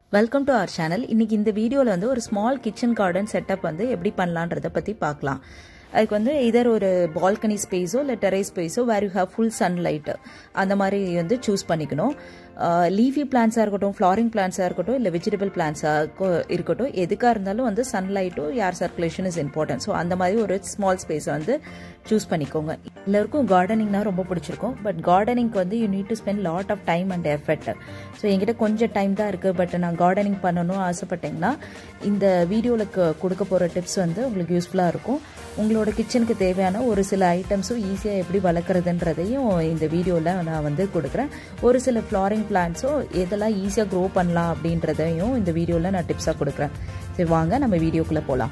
welcome to our channel இன்னைக்கு இந்த வீடியோவில் வந்து ஒரு ஸ்மால் கிச்சன் கார்டன் செட்டப் வந்து எப்படி பண்ணலான்றதை பற்றி பார்க்கலாம் அதுக்கு வந்து இதர் ஒரு பால்கனி ஸ்பேஸோ இல்லை டெரேஸ் ஸ்பேஸோ where you have full sunlight அந்த மாதிரி வந்து சூஸ் பண்ணிக்கணும் லீஃபி பிளான்ஸாக இருக்கட்டும் ஃப்ளாரிங் பிளான்ஸாக இருக்கட்டும் இல்லை வெஜிடபிள் பிளான்ஸாக இருக்கட்டும் எதுக்காக இருந்தாலும் வந்து சன்லைட்டும் air circulation is important so அந்த மாதிரி ஒரு ஸ்மால் ஸ்பேஸை வந்து சூஸ் பண்ணிக்கோங்க எல்லாருக்கும் கார்டனிங்னா ரொம்ப பிடிச்சிருக்கும் பட் கார்டனிங்க்கு வந்து you need to spend lot of time and effort so என்கிட்ட கொஞ்சம் டைம் தான் இருக்குது பட் நான் கார்டனிங் பண்ணணும் ஆசைப்பட்டேங்கன்னா இந்த வீடியோவில் கொடுக்க போகிற டிப்ஸ் வந்து உங்களுக்கு யூஸ்ஃபுல்லாக இருக்கும் உங்களோட கிச்சனுக்கு தேவையான ஒரு சில ஐட்டம்ஸும் ஈஸியாக எப்படி வளர்க்குறதுன்றதையும் இந்த வீடியோவில் நான் வந்து கொடுக்குறேன் ஒரு சில ஃப்ளாரிங் பிளான்ஸும் எதெல்லாம் ஈஸியாக க்ரோ பண்ணலாம் அப்படின்றதையும் இந்த வீடியோவில் நான் டிப்ஸாக கொடுக்குறேன் சரி வாங்க நம்ம வீடியோக்குள்ளே போகலாம்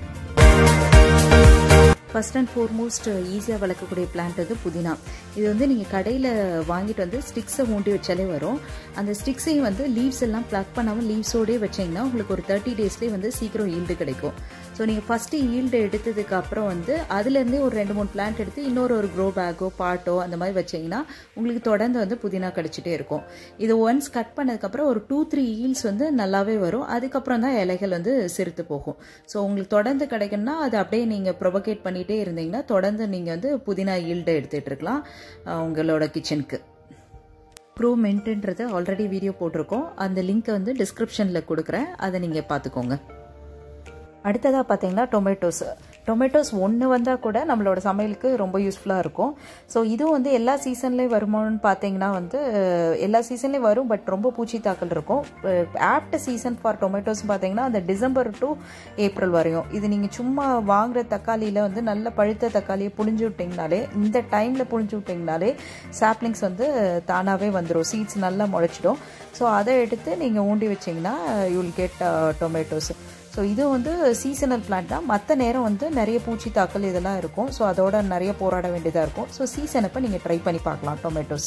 ஃபஸ்ட் அண்ட் ஃபோர்மோஸ்ட் ஈஸியாக வளர்க்கக்கூடிய பிளான்ட் வந்து புதினா இது வந்து நீங்கள் கடையில் வாங்கிட்டு வந்து ஸ்டிக்ஸை ஊண்டி வச்சாலே வரும் அந்த ஸ்டிக்ஸையும் வந்து லீவ்ஸ் எல்லாம் ப்ளக் பண்ணாமல் லீவ்ஸோடே வச்சிங்கன்னா உங்களுக்கு ஒரு தேர்ட்டி டேஸ்லேயே வந்து சீக்கிரம் ஈல்டு கிடைக்கும் ஸோ நீங்கள் ஃபஸ்ட்டு ஈல்டு எடுத்ததுக்கு அப்புறம் வந்து அதுலேருந்தே ஒரு ரெண்டு மூணு பிளான்ட் எடுத்து இன்னொரு ஒரு க்ரோ பேக்கோ பாட்டோ அந்த மாதிரி வச்சிங்கன்னா உங்களுக்கு தொடர்ந்து வந்து புதினா கிடச்சிட்டே இருக்கும் இது ஒன்ஸ் கட் பண்ணதுக்கப்புறம் ஒரு டூ த்ரீ ஈல்ஸ் வந்து நல்லாவே வரும் அதுக்கப்புறம் தான் இலைகள் வந்து சிறுத்து போகும் ஸோ உங்களுக்கு தொடர்ந்து கிடைக்கும்னா அது அப்படியே நீங்கள் ப்ரொபகேட் பண்ணி பண்ணிகிட்டே இருந்தீங்கன்னா தொடர்ந்து நீங்கள் வந்து புதினா ஈல்டை எடுத்துகிட்டு இருக்கலாம் உங்களோட கிச்சனுக்கு ப்ரோ மென்ட்டுன்றது ஆல்ரெடி வீடியோ போட்டிருக்கோம் அந்த லிங்க்கை வந்து டிஸ்கிரிப்ஷனில் கொடுக்குறேன் அதை நீங்கள் பார்த்துக்கோங்க அடுத்ததாக பார்த்தீங்கன்னா டொமேட்டோஸ் டொமேட்டோஸ் ஒன்று வந்தால் கூட நம்மளோட சமையலுக்கு ரொம்ப யூஸ்ஃபுல்லாக இருக்கும் ஸோ இதுவும் வந்து எல்லா சீசன்லேயும் வருமானு பார்த்தீங்கன்னா வந்து எல்லா சீசன்லேயும் வரும் பட் ரொம்ப பூச்சி தாக்கல் இருக்கும் ஆப்ட் சீசன் ஃபார் டொமேட்டோஸ் பார்த்தீங்கன்னா அந்த டிசம்பர் டு ஏப்ரல் வரையும் இது நீங்கள் சும்மா வாங்குற தக்காளியில் வந்து நல்ல பழுத்த தக்காளியை புழிஞ்சு விட்டிங்கனாலே இந்த டைமில் புழிஞ்சு விட்டிங்கனாலே சாப்லிங்ஸ் வந்து தானாகவே வந்துடும் சீட்ஸ் நல்லா முளைச்சிடும் ஸோ அதை எடுத்து நீங்கள் ஊண்டி வச்சிங்கன்னா யூல் கெட் டொமேட்டோஸ் ஸோ இது வந்து சீசனல் பிளான்ட் தான் மற்ற நேரம் வந்து நிறைய பூச்சி தாக்கல் இதெல்லாம் இருக்கும் ஸோ அதோட நிறைய போராட வேண்டியதாக இருக்கும் ஸோ சீசன் அப்போ நீங்கள் ட்ரை பண்ணி பார்க்கலாம் டொமேட்டோஸ்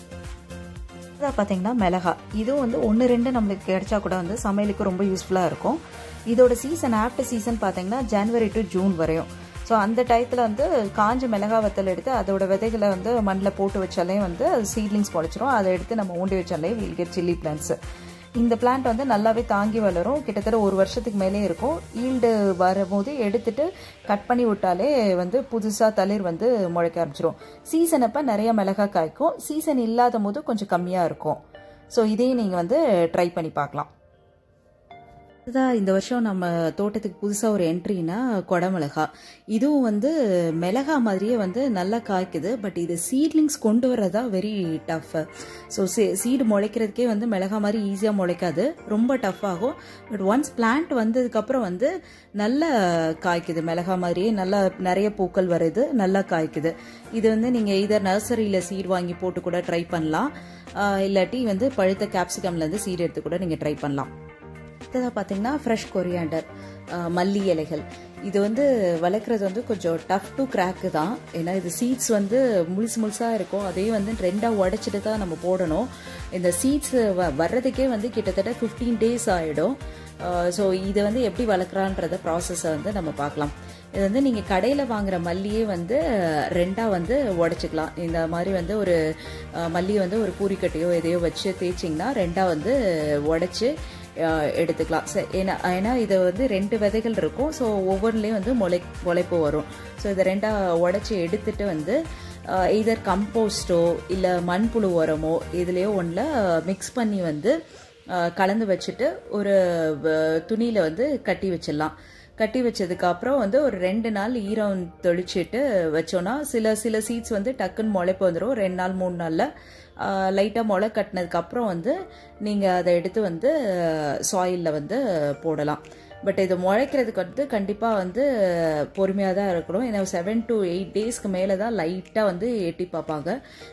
இதாக பார்த்தீங்கன்னா மிளகா இதுவும் வந்து ஒன்று ரெண்டு நம்மளுக்கு கிடைச்சா கூட வந்து சமையலுக்கு ரொம்ப யூஸ்ஃபுல்லாக இருக்கும் இதோட சீசன் ஆஃப்டர் சீசன் பார்த்தீங்கன்னா ஜனவரி டு ஜூன் வரையும் ஸோ அந்த டயத்தில் வந்து காஞ்ச மிளகா வத்தல் எடுத்து அதோட விதைகளை வந்து மண்ணில் போட்டு வச்சாலே வந்து சீட்லிங்ஸ் பொழைச்சிரும் அதை எடுத்து நம்ம ஊண்டி வச்சாலே வில் கெட் சில்லி பிளான்ட்ஸ் இந்த பிளான்ட் வந்து நல்லாவே தாங்கி வளரும் கிட்டத்தட்ட ஒரு வருஷத்துக்கு மேலே இருக்கும் ஈல்டு வரும்போது எடுத்துட்டு கட் பண்ணி விட்டாலே வந்து புதுசாக தளிர் வந்து முளைக்க ஆரம்பிச்சிரும் சீசன் அப்போ நிறைய மிளகா காய்க்கும் சீசன் இல்லாத போது கொஞ்சம் கம்மியாக இருக்கும் ஸோ இதையும் நீங்கள் வந்து ட்ரை பண்ணி பார்க்கலாம் இதுதான் இந்த வருஷம் நம்ம தோட்டத்துக்கு புதுசாக ஒரு என்ட்ரினா கொடமிளகா இதுவும் வந்து மிளகா மாதிரியே வந்து நல்லா காய்க்குது பட் இது சீட்லிங்ஸ் கொண்டு வரதா வெரி டஃப் ஸோ சீடு முளைக்கிறதுக்கே வந்து மிளகா மாதிரி ஈஸியாக முளைக்காது ரொம்ப டஃப் ஆகும் பட் ஒன்ஸ் பிளான்ட் வந்ததுக்கப்புறம் வந்து நல்லா காய்க்குது மிளகா மாதிரியே நல்லா நிறைய பூக்கள் வருது நல்லா காய்க்குது இது வந்து நீங்கள் இதர் நர்சரியில் சீட் வாங்கி போட்டு கூட ட்ரை பண்ணலாம் இல்லாட்டி வந்து பழுத்த கேப்சிகம்லேருந்து சீடு எடுத்து கூட நீங்கள் ட்ரை பண்ணலாம் அடுத்ததாக பார்த்தீங்கன்னா ஃப்ரெஷ் கொரியாண்டர் மல்லி இலைகள் இது வந்து வளர்க்குறது வந்து கொஞ்சம் டஃப் டு கிராக்கு தான் ஏன்னா இது சீட்ஸ் வந்து முழுசு முழுசாக இருக்கும் அதையும் வந்து ரெண்டாக உடச்சிட்டு தான் நம்ம போடணும் இந்த சீட்ஸ் வ வர்றதுக்கே வந்து கிட்டத்தட்ட ஃபிஃப்டீன் டேஸ் ஆகிடும் ஸோ இதை வந்து எப்படி வளர்க்குறான்றத ப்ராசஸை வந்து நம்ம பார்க்கலாம் இது வந்து நீங்கள் கடையில் வாங்குற மல்லியே வந்து ரெண்டாக வந்து உடச்சிக்கலாம் இந்த மாதிரி வந்து ஒரு மல்லியை வந்து ஒரு பூரிக்கட்டையோ எதையோ வச்சு தேய்ச்சிங்கன்னா ரெண்டாக வந்து உடச்சி எடுத்துக்கலாம் ஏன்னா ஏன்னா இது வந்து ரெண்டு விதைகள் இருக்கும் ஸோ ஒவ்வொன்றுலேயும் வந்து முளை முளைப்பு வரும் ஸோ இதை ரெண்டாக உடச்சி எடுத்துட்டு வந்து இதர் கம்போஸ்டோ இல்லை மண்புழு உரமோ இதுலேயோ ஒன்றில் மிக்ஸ் பண்ணி வந்து கலந்து வச்சுட்டு ஒரு துணியில் வந்து கட்டி வச்சிடலாம் கட்டி வச்சதுக்கு அப்புறம் வந்து ஒரு ரெண்டு நாள் ஈரம் தெளிச்சிட்டு வச்சோன்னா சில சில சீட்ஸ் வந்து டக்குன்னு முளைப்பு வந்துடும் ரெண்டு நாள் மூணு நாளில் லைட்டாக முளை கட்டினதுக்கப்புறம் வந்து நீங்கள் அதை எடுத்து வந்து சாயிலில் வந்து போடலாம் பட் இது முளைக்கிறதுக்கு வந்து கண்டிப்பாக வந்து பொறுமையாக தான் இருக்கணும் ஏன்னா செவன் டு எயிட் டேஸ்க்கு மேலே தான் லைட்டாக வந்து எட்டி பார்ப்பாங்க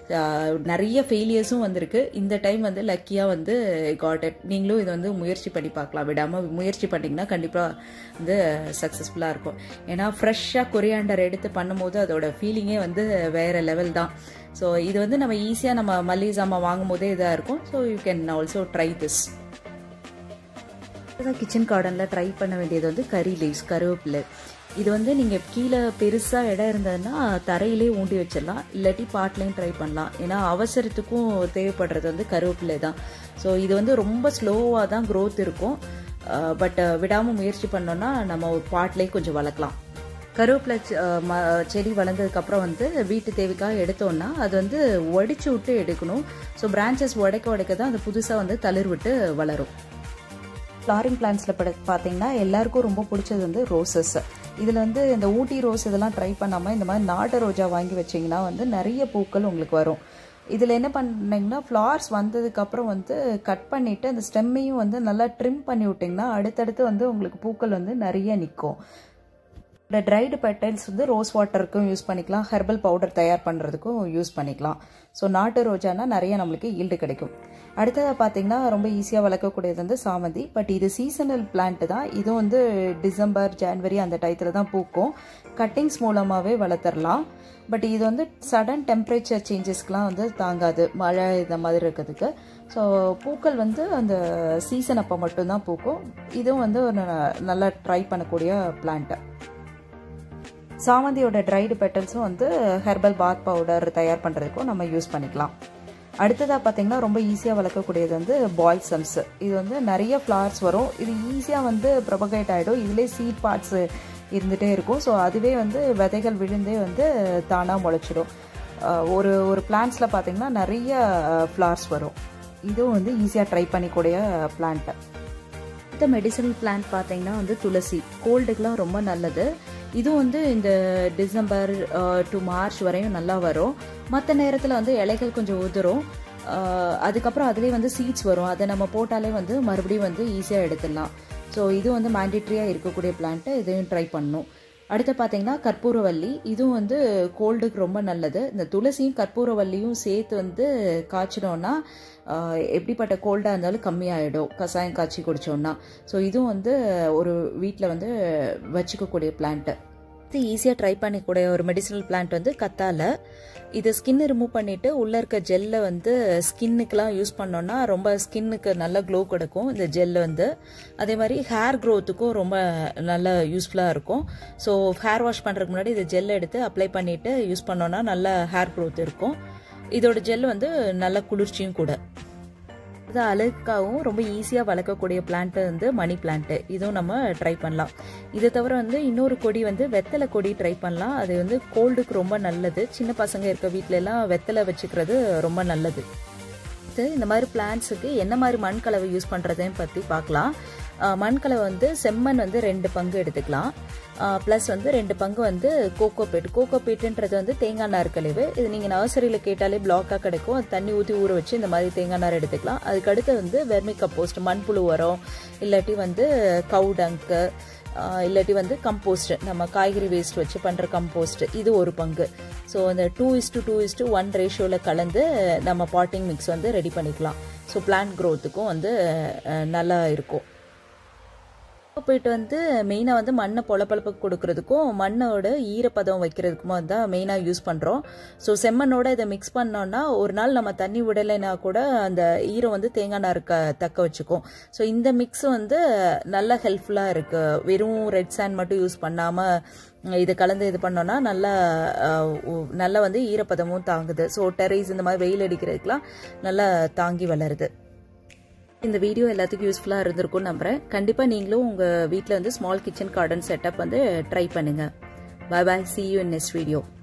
நிறைய ஃபெயிலியர்ஸும் வந்திருக்கு இந்த டைம் வந்து லக்கியாக வந்து காட்டட் நீங்களும் இதை வந்து முயற்சி பண்ணி பார்க்கலாம் விடாமல் முயற்சி பண்ணிங்கன்னா கண்டிப்பாக வந்து சக்ஸஸ்ஃபுல்லாக இருக்கும் ஏன்னா ஃப்ரெஷ்ஷாக கொரியாண்டர் எடுத்து பண்ணும்போது அதோட ஃபீலிங்கே வந்து வேறு லெவல் தான் ஸோ இது வந்து நம்ம ஈஸியாக நம்ம மல்லிகை சாமான் வாங்கும் போதே இதாக இருக்கும் so you can also try this தான் கிச்சன் கார்டனில் ட்ரை பண்ண வேண்டியது வந்து கறி லீவ்ஸ் கருவேப்பிலை இது வந்து நீங்கள் கீழே பெருசாக இடம் இருந்ததுன்னா தரையிலே ஊண்டி வச்சிடலாம் இல்லாட்டி பாட்லேயும் ட்ரை பண்ணலாம் ஏன்னா அவசரத்துக்கும் தேவைப்படுறது வந்து கருவேப்பிலை தான் ஸோ இது வந்து ரொம்ப ஸ்லோவாக தான் க்ரோத் இருக்கும் பட் விடாமல் முயற்சி பண்ணோன்னா நம்ம ஒரு பாட்லேயே கொஞ்சம் வளர்க்கலாம் கருவேப்பிலை செடி வளர்ந்ததுக்கப்புறம் வந்து வீட்டு தேவைக்காக எடுத்தோன்னா அது வந்து உடைச்சு விட்டு எடுக்கணும் ஸோ பிரான்ச்சஸ் உடைக்க உடைக்க தான் அது புதுசாக வந்து தளிர் விட்டு வளரும் ஃப்ளாரிங் பிளான்ஸில் பட பார்த்தீங்கன்னா எல்லாருக்கும் ரொம்ப பிடிச்சது வந்து ரோசஸ் இதில் வந்து இந்த ஊட்டி ரோஸ் இதெல்லாம் ட்ரை பண்ணாமல் இந்த மாதிரி நாட்டு ரோஜா வாங்கி வச்சிங்கன்னா வந்து நிறைய பூக்கள் உங்களுக்கு வரும் இதில் என்ன பண்ணிங்கன்னா ஃப்ளார்ஸ் வந்ததுக்கப்புறம் வந்து கட் பண்ணிவிட்டு அந்த ஸ்டெம்மையும் வந்து நல்லா ட்ரிம் பண்ணி விட்டிங்கன்னா அடுத்தடுத்து வந்து உங்களுக்கு பூக்கள் வந்து நிறைய நிற்கும் இந்த ட்ரைடு பெட்டல்ஸ் வந்து ரோஸ் வாட்டருக்கும் யூஸ் பண்ணிக்கலாம் ஹெர்பல் பவுடர் தயார் பண்ணுறதுக்கும் யூஸ் பண்ணிக்கலாம் ஸோ நாட்டு ரோஜானா நிறைய நம்மளுக்கு ஈல்டு கிடைக்கும் அடுத்ததாக பார்த்தீங்கன்னா ரொம்ப ஈஸியாக வளர்க்கக்கூடியது வந்து சாமந்தி பட் இது சீசனல் பிளான்ட் தான் இதுவும் வந்து டிசம்பர் ஜான்வரி அந்த டயத்தில் தான் பூக்கும் கட்டிங்ஸ் மூலமாகவே வளர்த்துடலாம் பட் இது வந்து சடன் டெம்பரேச்சர் சேஞ்சஸ்க்கெலாம் வந்து தாங்காது மழை இந்த மாதிரி இருக்கிறதுக்கு ஸோ பூக்கள் வந்து அந்த சீசன் அப்போ மட்டும்தான் பூக்கும் இதுவும் வந்து ஒரு நல்லா ட்ரை பண்ணக்கூடிய பிளான்ட்டு சாமந்தியோட ட்ரைடு பெட்டல்ஸும் வந்து ஹெர்பல் பாத் பவுடர் தயார் பண்ணுறதுக்கும் நம்ம யூஸ் பண்ணிக்கலாம் அடுத்ததாக பார்த்தீங்கன்னா ரொம்ப ஈஸியாக வளர்க்கக்கூடியது வந்து பால்சம்ஸ் இது வந்து நிறைய ஃப்ளவர்ஸ் வரும் இது ஈஸியாக வந்து ப்ரொபகேட் ஆகிடும் இதிலே சீட் பார்ட்ஸ் இருந்துகிட்டே இருக்கும் ஸோ அதுவே வந்து விதைகள் விழுந்தே வந்து தானாக முளைச்சிடும் ஒரு ஒரு பிளான்ட்ஸில் பார்த்தீங்கன்னா நிறைய ஃப்ளவர்ஸ் வரும் இதுவும் வந்து ஈஸியாக ட்ரை பண்ணிக்கூடிய பிளான்ட்டு அடுத்த மெடிசனல் பிளான்ட் பார்த்தீங்கன்னா வந்து துளசி கோல்டுக்கெலாம் ரொம்ப நல்லது இதுவும் வந்து இந்த டிசம்பர் டு மார்ச் வரையும் நல்லா வரும் மற்ற நேரத்தில் வந்து இலைகள் கொஞ்சம் உதிரும் அதுக்கப்புறம் அதுலேயே வந்து சீட்ஸ் வரும் அதை நம்ம போட்டாலே வந்து மறுபடியும் வந்து ஈஸியாக எடுத்துடலாம் ஸோ இது வந்து மேண்டிட்ரியாக இருக்கக்கூடிய பிளான்ட்டு இதையும் ட்ரை பண்ணணும் அடுத்து பார்த்தீங்கன்னா கற்பூரவல்லி இதுவும் வந்து கோல்டுக்கு ரொம்ப நல்லது இந்த துளசியும் கற்பூரவல்லியும் சேர்த்து வந்து காய்ச்சினோன்னா எப்படிப்பட்ட கோல்டாக இருந்தாலும் கம்மியாயிடும் கஷாயம் காய்ச்சி குடித்தோன்னா ஸோ இதுவும் வந்து ஒரு வீட்டில் வந்து வச்சுக்கக்கூடிய பிளான்ட்டு இது ஈஸியாக ட்ரை பண்ணிக்கூடிய ஒரு மெடிசனல் பிளான்ட் வந்து கத்தால இது ஸ்கின் ரிமூவ் பண்ணிவிட்டு உள்ளே இருக்க ஜெல்லை வந்து ஸ்கின்னுக்கெலாம் யூஸ் பண்ணோன்னா ரொம்ப ஸ்கின்னுக்கு நல்ல க்ளோ கொடுக்கும் இந்த ஜெல்லு வந்து அதே மாதிரி ஹேர் க்ரோத்துக்கும் ரொம்ப நல்ல யூஸ்ஃபுல்லாக இருக்கும் ஸோ ஹேர் வாஷ் பண்ணுறதுக்கு முன்னாடி இது ஜெல்லை எடுத்து அப்ளை பண்ணிவிட்டு யூஸ் பண்ணோன்னா நல்ல ஹேர் க்ரோத் இருக்கும் இதோட ஜெல் வந்து நல்ல குளிர்ச்சியும் கூட இது அழகாகவும் ரொம்ப ஈஸியாக வளர்க்கக்கூடிய பிளான்ட்டு வந்து மணி பிளான்ட்டு இதுவும் நம்ம ட்ரை பண்ணலாம் இதை தவிர வந்து இன்னொரு கொடி வந்து வெத்தலை கொடி ட்ரை பண்ணலாம் அது வந்து கோல்டுக்கு ரொம்ப நல்லது சின்ன பசங்க இருக்க வீட்டில எல்லாம் வெத்தலை வச்சுக்கிறது ரொம்ப நல்லது இந்த மாதிரி பிளான்ட்ஸுக்கு என்ன மாதிரி மண் கலவை யூஸ் பண்ணுறதையும் பற்றி பார்க்கலாம் மண்கலவை வந்து செம்மண் வந்து ரெண்டு பங்கு எடுத்துக்கலாம் ப்ளஸ் வந்து ரெண்டு பங்கு வந்து கோகோ பீட் கோகோ பீட்டுன்றது வந்து தேங்காய் நார் கழிவு இது நீங்கள் நர்சரியில் கேட்டாலே பிளாக்காக கிடைக்கும் அது தண்ணி ஊற்றி ஊற வச்சு இந்த மாதிரி தேங்காய் நார் எடுத்துக்கலாம் அதுக்கடுத்து வந்து வெர்மி கம்போஸ்ட் மண்புழு உரம் இல்லாட்டி வந்து கவு டங்க்கு இல்லாட்டி வந்து கம்போஸ்ட் நம்ம காய்கறி வேஸ்ட் வச்சு பண்ணுற கம்போஸ்ட் இது ஒரு பங்கு ஸோ அந்த two is to two is to one ரேஷியோவில் கலந்து நம்ம பாட்டிங் மிக்ஸ் வந்து ரெடி பண்ணிக்கலாம் ஸோ பிளான்ட் க்ரோத்துக்கும் வந்து நல்லா இருக்கும் போயிட்டு வந்து மெயினாக வந்து மண்ணை பொலப்பழப்புக்கு கொடுக்கறதுக்கும் மண்ணோட ஈரப்பதம் வைக்கிறதுக்குமா தான் மெயினாக யூஸ் பண்ணுறோம் ஸோ செம்மண்ணோட இதை மிக்ஸ் பண்ணோன்னா ஒரு நாள் நம்ம தண்ணி விடலைன்னா கூட அந்த ஈரம் வந்து தேங்காய் நார் க தக்க வச்சுக்கும் ஸோ இந்த மிக்ஸ் வந்து நல்ல ஹெல்ப்ஃபுல்லாக இருக்குது வெறும் ரெட் சாண்ட் மட்டும் யூஸ் பண்ணாமல் இது கலந்து இது பண்ணோன்னா நல்லா நல்லா வந்து ஈரப்பதமும் தாங்குது ஸோ டெரைஸ் இந்த மாதிரி வெயில் அடிக்கிறதுக்கெலாம் நல்லா தாங்கி வளருது இந்த வீடியோ எல்லாத்துக்கும் யூஸ்ஃபுல்லாக இருந்திருக்கும்னு நம்புகிறேன் கண்டிப்பாக நீங்களும் உங்கள் வீட்டில் வந்து ஸ்மால் கிச்சன் கார்டன் செட்டப் வந்து ட்ரை பண்ணுங்கள் bye bye see you in next video